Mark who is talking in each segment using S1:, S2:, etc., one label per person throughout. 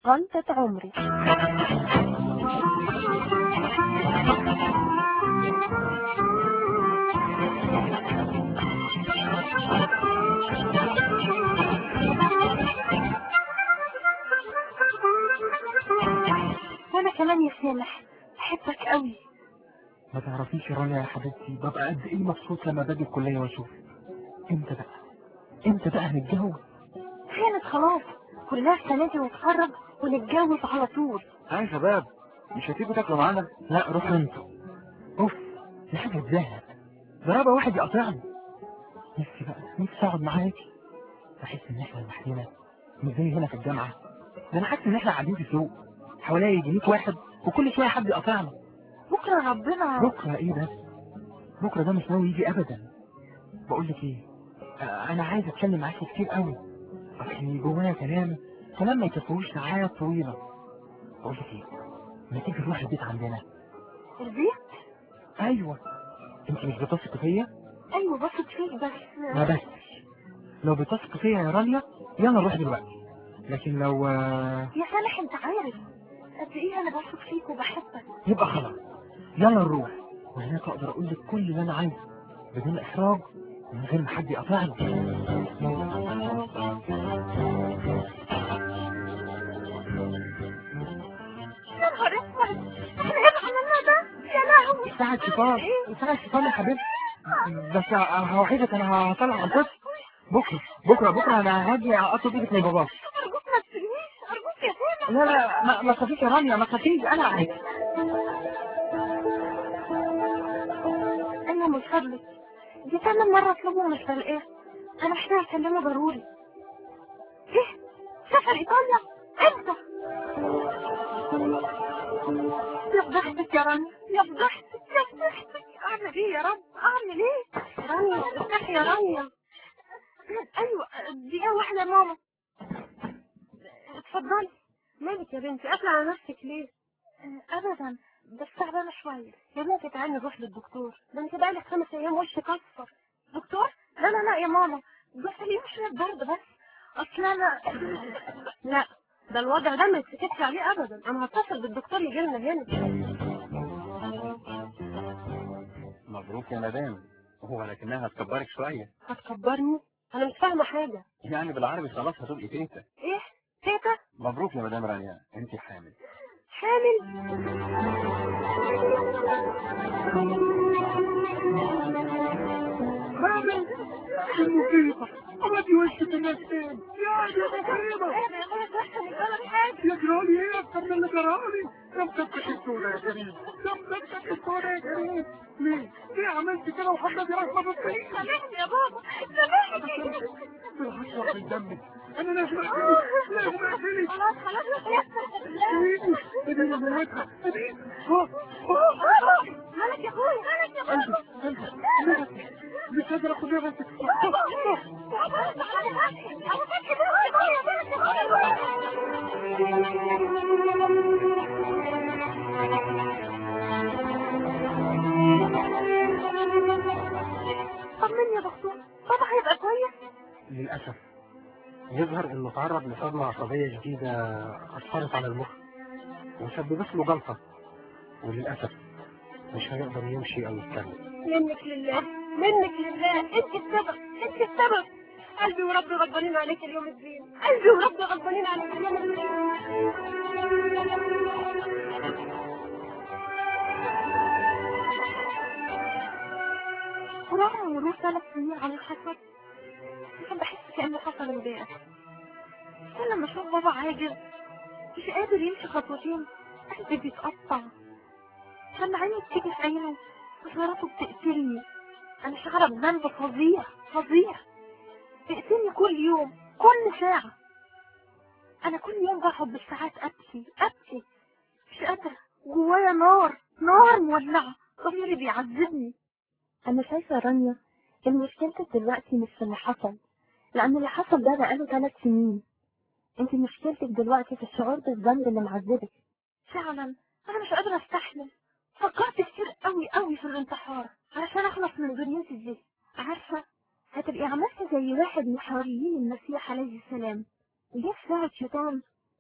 S1: غلطة عمري وانا كمان يا سامح بحبك قوي
S2: ما تعرفيش يا رانيا يا حبيبتي ببقى قد ايه مبسوط لما باجي الكلية واشوف امتى بقى امتى بقى هنتجوز
S1: كانت خلاص كلها السنة دي ونتخرج ونتجوز على طول
S2: ها يا شباب مش هتيجوا تاكلوا معانا لا روحوا انتوا اوف دي حاجة تزهق ضربة واحد يقطعني نفسي بقى نفسي اقعد معاكي بحس ان احنا لوحدنا مش زي هنا في الجامعة ده انا حاسس ان احنا قاعدين في سوق حواليا يجي 100 واحد وكل شوية حد يقطعنا
S1: بكرة ربنا
S2: بكرة ايه ده بكرة ده مش ناوي يجي ابدا بقول لك ايه آه، انا عايز اتكلم معاكي كتير قوي اصل جوايا كلام كلام ما يكفيهوش ساعات طويلة بقول لك ايه ما تيجي نروح البيت عندنا
S1: البيت
S2: ايوه انت مش بتثق فيا
S1: ايوه بثق فيك بس
S2: ما بس لو بتثق فيا يا رانيا يلا نروح دلوقتي لكن لو آه،
S1: يا سامح انت عارف قد ايه انا بثق فيك وبحبك
S2: يبقى خلاص يلا نروح وهناك اقدر اقول لك كل اللي انا عايزه بدون احراج ومن غير ما حد يقطعني
S1: يا نهار اسود احنا ايه اللي عملناه ده يا لهوي
S2: ساعة شيطان ساعة شيطان يا حبيبتي بس هوحدك انا هطلع عن طفل بكرة بكرة بكرة انا هاجي اطلب ايدك من باباك
S1: ارجوك ما تسيبنيش ارجوك يا سامح
S2: لا لا ما- ما تخافيش يا رانيا ما تخافيش انا عليك
S1: انا من فضلك دي تاني مرة اطلبه ومش بلاقيه انا محتاجة اكلمه ضروري ايه سافر ايطاليا امتى يا فضحتك يا رانيا يا فضحتك يا فضحتك اعمل ايه يا رب اعمل ايه رانيا افتحي يا رانيا ايوه دقيقة واحدة يا ماما اتفضلي مالك يا بنتي قافلة على نفسك ليه؟ ابدا بس تعبانة شوية يا بنتي تعالي نروح للدكتور ده انت بقالك خمس ايام وشك اصفر دكتور؟ لا لا لا يا ماما بس هي مش برد بس اصل انا لا ده الوضع ده ما يتسكتش عليه ابدا انا هتصل بالدكتور يجي لنا هنا
S3: مبروك يا مدام هو لكنها هتكبرك شوية
S1: هتكبرني انا مش فاهمة حاجة
S3: يعني بالعربي خلاص هتبقي تيتا
S1: ايه تيتا
S3: مبروك يا مدام رانيا انت حامل
S1: حامل
S2: حامل المصيبة أمدي وشك الناس فين يا دي مصيبة
S1: ايه يا ماما تحصل البلد حاجة
S2: يا جرالي ايه اكتر من اللي جرالي يا مفتح السودا يا كريم يا مفتح السودا يا كريم ليه ليه عملت كده وحضرتي رحمة بالطريق
S1: سامحني يا بابا سامحني
S2: بالحشرة من دمك انا لازم اقتلك لازم اقتلك
S1: خلاص خلاص
S2: اديني اديني موتها اديني ها
S1: بابا مالك يا اخويا مالك يا بابا
S2: قلبي قلبي مش قادر اخد نفسك
S1: طمني يا دكتور بابا هيبقى كويس
S2: للأسف يظهر انه تعرض لصدمة عصبية جديدة أثرت على المخ وسببت له جلطة وللأسف مش هيقدر يمشي أو يتكلم
S1: منك لله منك لله انت السبب انت السبب قلبي وربي غضبانين عليك اليوم الدين قلبي وربي غضبانين عليك اليوم الدين ورغم مرور ثلاث سنين على الحصل لكن بحس كأنه حصل امبارح كل لما اشوف بابا عاجز مش قادر يمشي خطوتين قلبي بيتقطع لما عيني بتيجي في عينه نظراته بتقتلني انا شعره بذنب فظيع فظيع بيقتلني كل يوم كل ساعة انا كل يوم بقعد بالساعات ابكي ابكي مش قادرة جوايا نار نار مولعة ضميري بيعذبني انا شايفة رانيا ان مشكلتك دلوقتي مش في اللي حصل لان اللي حصل ده بقاله ثلاث سنين انت مشكلتك دلوقتي في الشعور بالذنب اللي معذبك فعلا انا مش قادرة استحمل فكرت كتير قوي قوي في الانتحار علشان اخلص من دنيتي دي عارفة هتبقي عملت زي واحد من حواريين المسيح عليه السلام جه في ساعة شيطان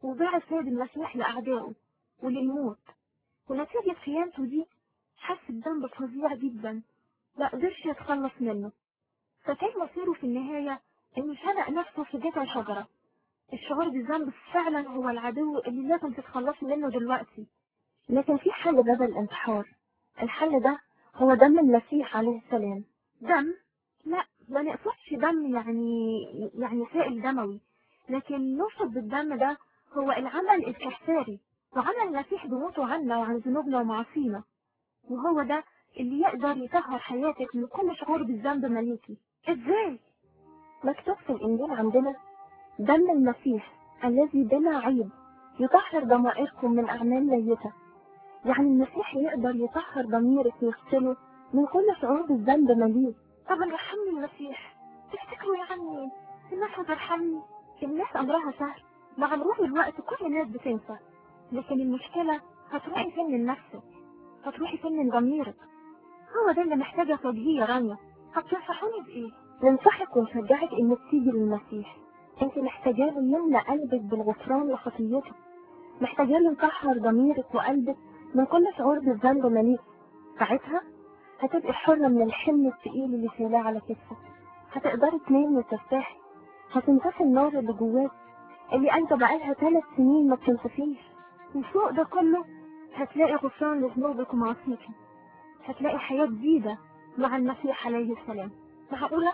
S1: وباع السيد المسيح لأعدائه وللموت ونتيجة خيانته دي حس بذنب فظيع جدا لا قدرش يتخلص منه فكان مصيره في النهاية إنه شنق نفسه في جذع شجرة الشعور بالذنب فعلا هو العدو اللي لازم تتخلصي منه دلوقتي لكن في حل بدل الانتحار الحل ده هو دم المسيح عليه السلام دم؟ لا ما نقصدش دم يعني يعني سائل دموي لكن نقصد بالدم ده هو العمل الكفاري وعمل المسيح بموته عنا وعن ذنوبنا ومعاصينا وهو ده اللي يقدر يطهر حياتك من كل شعور بالذنب مليكي ازاي؟ مكتوب في الإنجيل عندنا دم المسيح الذي بلا عيب يطهر ضمائركم من أعمال ميتة يعني المسيح يقدر يطهر ضميرك ويغسله من كل شعور بالذنب مليء طب ارحمني المسيح تفتكروا يعني الناس هترحمني الناس أمرها سهل مع مرور الوقت كل الناس بتنسى لكن المشكلة هتروحي فين من نفسك هتروحي فين من ضميرك هو ده اللي محتاجة توجيه يا رانيا هتنصحوني بإيه؟ ننصحك ونشجعك إنك تيجي للمسيح انت محتاجة له يملأ قلبك بالغفران لخطيتك محتاجة له يطهر ضميرك وقلبك من كل شعور بالذنب مليء ساعتها هتبقي حرة من الحمل الثقيل اللي شايلاه على كتفك هتقدري تنامي وترتاحي هتنطفي النار اللي جواك اللي قلبه بقالها ثلاث سنين ما بتنطفيش وفوق ده كله هتلاقي غفران لذنوبك ومعاصيكي هتلاقي حياة جديدة مع المسيح عليه السلام معقولة؟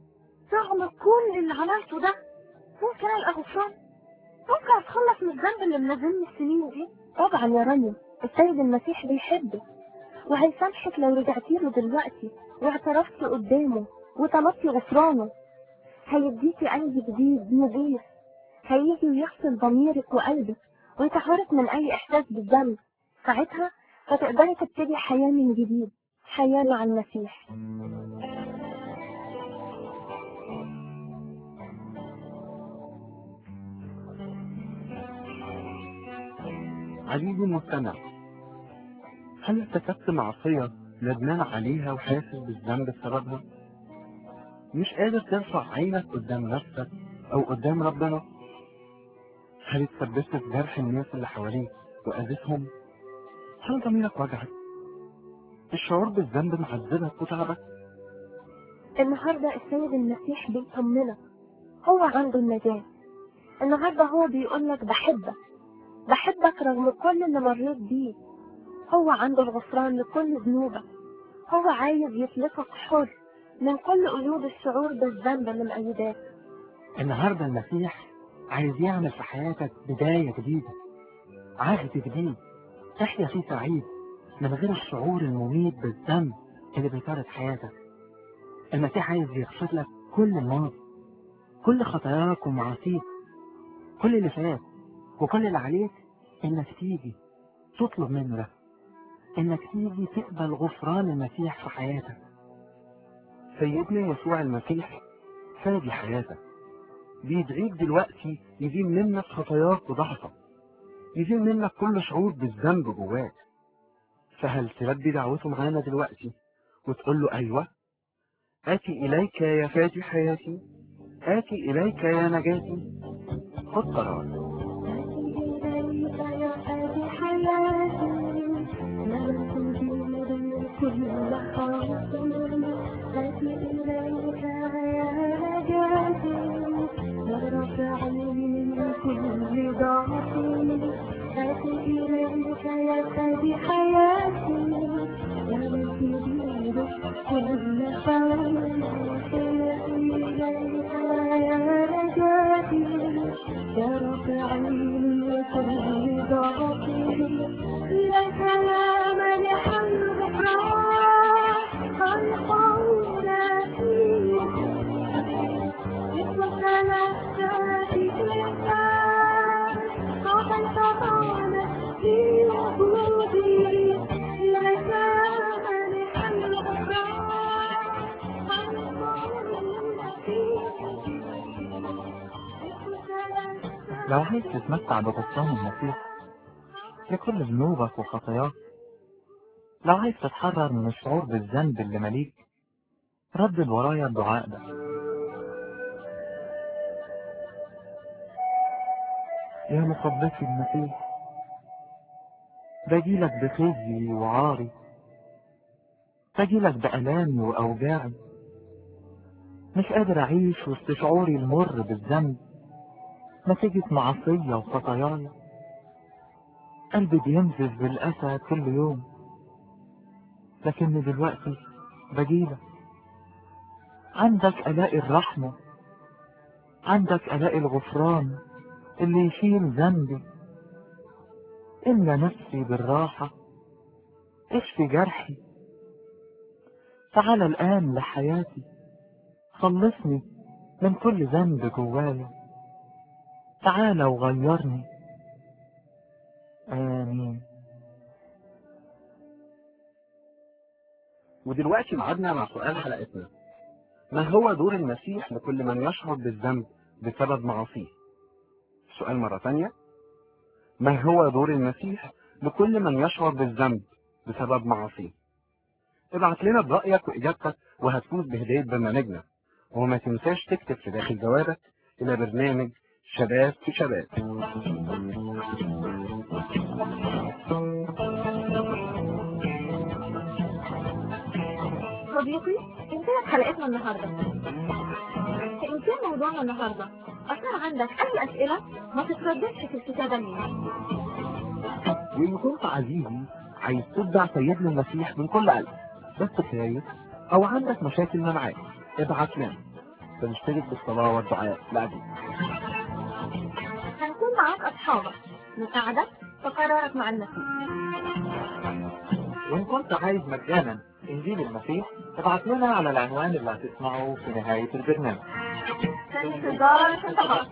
S1: رغم كل اللي عملته ده ممكن ألقى غفران؟ ممكن أتخلص من الذنب اللي منزلني السنين دي؟ طبعا يا رانيا السيد المسيح بيحبك وهيسامحك لو رجعتي له دلوقتي واعترفتي قدامه وطلبتي غفرانه هيديكي قلب جديد نضيف هيجي ويغسل ضميرك وقلبك ويطهرك من أي إحساس بالذنب ساعتها هتقدري تبتدي حياة من جديد حياة مع المسيح
S3: عزيزي المستمع هل ارتكبت معصية ندمان عليها وحاسس بالذنب بسببها؟ مش قادر ترفع عينك قدام نفسك أو قدام ربنا؟ هل اتسببت في جرح الناس اللي حواليك وأذيتهم؟ هل ضميرك وجعك؟ الشعور بالذنب معذبك وتعبك؟
S1: النهاردة السيد المسيح بيطمنك هو عنده النجاة النهاردة هو بيقولك بحبك بحبك رغم كل اللي مريت بيه هو عنده الغفران لكل ذنوبك هو عايز يطلقك حر من كل قيود الشعور بالذنب اللي مأيداك
S2: النهاردة المسيح عايز يعمل في حياتك بداية جديدة عهد جديد تحيا فيه سعيد من غير الشعور المميت بالذنب اللي بيطارد حياتك المسيح عايز يغفر لك كل الماضي كل خطاياك ومعاصيك كل اللي فات وكل اللي عليك انك تيجي تطلب منه ده انك تيجي تقبل غفران المسيح في حياتك
S3: سيدنا يسوع المسيح فادي حياتك بيدعيك دلوقتي يزيل منك خطاياك وضعفك يزيل منك كل شعور بالذنب جواك فهل تلبي دعوته معانا دلوقتي وتقول له أيوة آتي إليك يا فادي حياتي آتي إليك يا نجاتي خد قرار
S2: لو عايز تتمتع بغفران المسيح لكل ذنوبك وخطاياك لو عايز تتحرر من الشعور بالذنب اللي مليك ردد ورايا الدعاء ده
S3: يا مخبتي المسيح باجيلك بخزي وعاري باجيلك بألامي وأوجاعي مش قادر أعيش وسط شعوري المر بالذنب نتيجة معصية وخطاياي قلبي بينزف بالأسى كل يوم لكني دلوقتي بجيلك عندك ألاقي الرحمة عندك ألاقي الغفران اللي يشيل ذنبي إملى نفسي بالراحة اشفي جرحي تعال الآن لحياتي خلصني من كل ذنب جوايا تعال وغيرني آمين ودلوقتي معادنا مع سؤال حلقتنا ما هو دور المسيح لكل من يشعر بالذنب بسبب معاصيه السؤال مرة ثانية ما هو دور المسيح لكل من يشعر بالذنب بسبب معاصيه ابعت لنا برأيك وإجابتك وهتفوز بهدية برنامجنا وما تنساش تكتب في داخل جوابك إلى برنامج شباب في شباب
S1: صديقي انتهت حلقتنا النهاردة فإن كان موضوعنا النهاردة أثار عندك أي أسئلة ما تترددش في الكتابة لينا
S3: وإن كنت عزيزي عايز تتبع سيدنا المسيح من كل قلب بس خايف أو عندك مشاكل معاه ابعت لنا فنشترك بالصلاة والدعاء لأجلك
S1: هنكون معاك أصحابك نساعدك في قرارك مع المسيح
S2: وإن كنت عايز مجانا إنجيل المسيح ابعت لنا على العنوان اللي هتسمعه في نهاية البرنامج
S1: في انتظار الخطابات